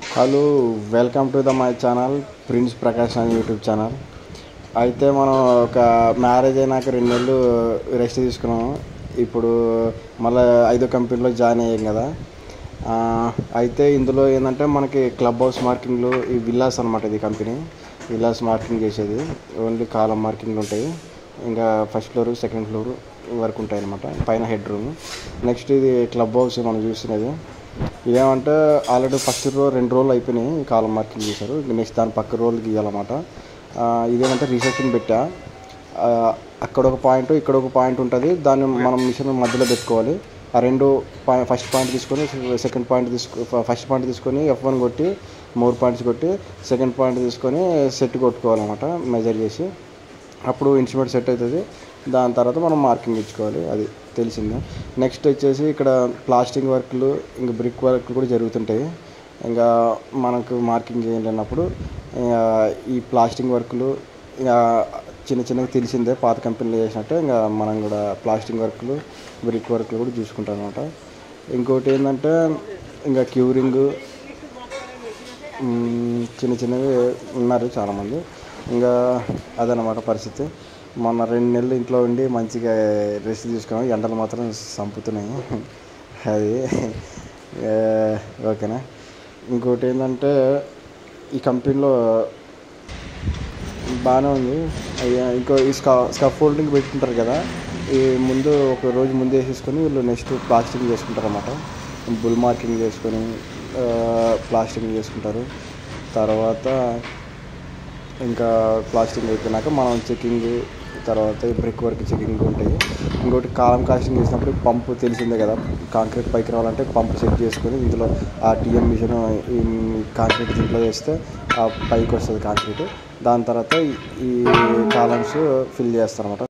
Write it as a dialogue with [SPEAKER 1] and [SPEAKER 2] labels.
[SPEAKER 1] hello welcome to the my channel Prince Prakash అని YouTube channel అయితే మనం ఒక మ్యారేజ్ అయినాక రెండు నెలలు రెస్ట్ తీసుకున్నాము ఇప్పుడు మళ్ళీ ఐదో కంపెనీలో జాయిన్ అయ్యాం కదా ఆ, అయితే ఇందులో ఏంటంటే మనకి క్లబ్ హౌస్ మార్కింగ్లు ఈ విల్లాస్ అనమాట ఇది కంపెనీ విల్లాస్ మార్కింగ్ చేసేది ఓన్లీ కాలం మార్కింగ్లు ఉంటాయి ఇంకా ఫస్ట్ ఫ్లోర్ సెకండ్ ఫ్లోర్ వరకు ఉంటాయి అనమాట పైన హెడ్ రూమ్ నెక్స్ట్ ఇది క్లబ్ హౌస్ మనం చూస్తున్నది ఇదేమంటే ఆల్రెడీ ఫస్ట్ రో రెండు రోజులు అయిపోయినాయి ఈ కాలం మార్కింగ్ చేశారు నెక్స్ట్ దాని పక్క రోజులు గీయాలన్నమాట ఆ, ఇదేమంటే రిసెప్షన్ పెట్టా ఆ, అక్కడ ఒక పాయింట్ ఇక్కడ ఒక పాయింట్ ఉంటుంది దాన్ని మనం మిషన్ మధ్యలో పెట్టుకోవాలి ఆ రెండు పాయింట్ ఫస్ట్ పాయింట్ తీసుకొని సెకండ్ పాయింట్ తీసుకు ఫస్ట్ పాయింట్ తీసుకొని ఎఫ్ వన్ కొట్టి మూడు పాయింట్స్ కొట్టి సెకండ్ పాయింట్ తీసుకొని సెట్ కొట్టుకోవాలన్నమాట మెజర్ చేసి అప్పుడు ఇన్స్ట్రుమెంట్ సెట్ అవుతుంది దాని తర్వాత మనం మార్కింగ్ ఇచ్చుకోవాలి అది తెలిసిందే నెక్స్ట్ వచ్చేసి ఇక్కడ ప్లాస్టింగ్ వర్క్లు ఇంకా బ్రిక్ వర్క్లు కూడా జరుగుతుంటాయి ఇంకా మనకు మార్కింగ్ చేయలేనప్పుడు ఇంకా ఈ ప్లాస్టింగ్ వర్క్లు ఇంకా చిన్న చిన్నగా తెలిసిందే పాత కంపెనీలు చేసినట్టే ఇంకా మనం కూడా ప్లాస్టింగ్ వర్క్లు బ్రిక్ వర్క్లు కూడా చూసుకుంటాం అనమాట ఇంకోటి ఏంటంటే ఇంకా క్యూరింగ్ మ్మ్, చిన్న చిన్నవి ఉన్నారు చాలామంది ఇంకా అదనమాట పరిస్థితి మొన్న రెండు నెలలు ఇంట్లో ఉండి మంచిగా రెస్ట్ తీసుకున్నాం ఎండలు మాత్రం చంపుతున్నాయి అది ఆ, ఓకేనా ఇంకోటి ఏంటంటే ఈ కంపెనీలో బాగానే ఉంది అయ్యా ఇంకో ఈ స్కా స్కఫ్ ఫోల్డింగ్ పెట్టుకుంటారు కదా ఈ ముందు ఒక రోజు ముందు వేసేసుకొని వీళ్ళు నెక్స్ట్ ప్లాస్టింగ్ చేసుకుంటారు అన్నమాట బుల్ మార్కింగ్ చేసుకొని ఆ, ప్లాస్టింగ్ చేసుకుంటారు తర్వాత ఇంకా ప్లాస్టింగ్ అయిపోయినాక మనం చెకింగ్ తర్వాత బ్రిక్ వర్క్ చెకింగ్ ఉంటాయి ఇంకోటి కాలం కాస్టింగ్ చేసినప్పుడు పంపు తెలిసిందే కదా కాంక్రీట్ పైకి రావాలంటే పంపు సెట్ చేసుకొని ఇందులో ఆ టీఎం మిషన్ ఈ కాంక్రీట్ దీంట్లో వేస్తే ఆ పైకి వస్తుంది కాంక్రీట్ దాని తర్వాత ఈ- ఈ కాలమ్స్ ఫిల్ చేస్తారు అనమాట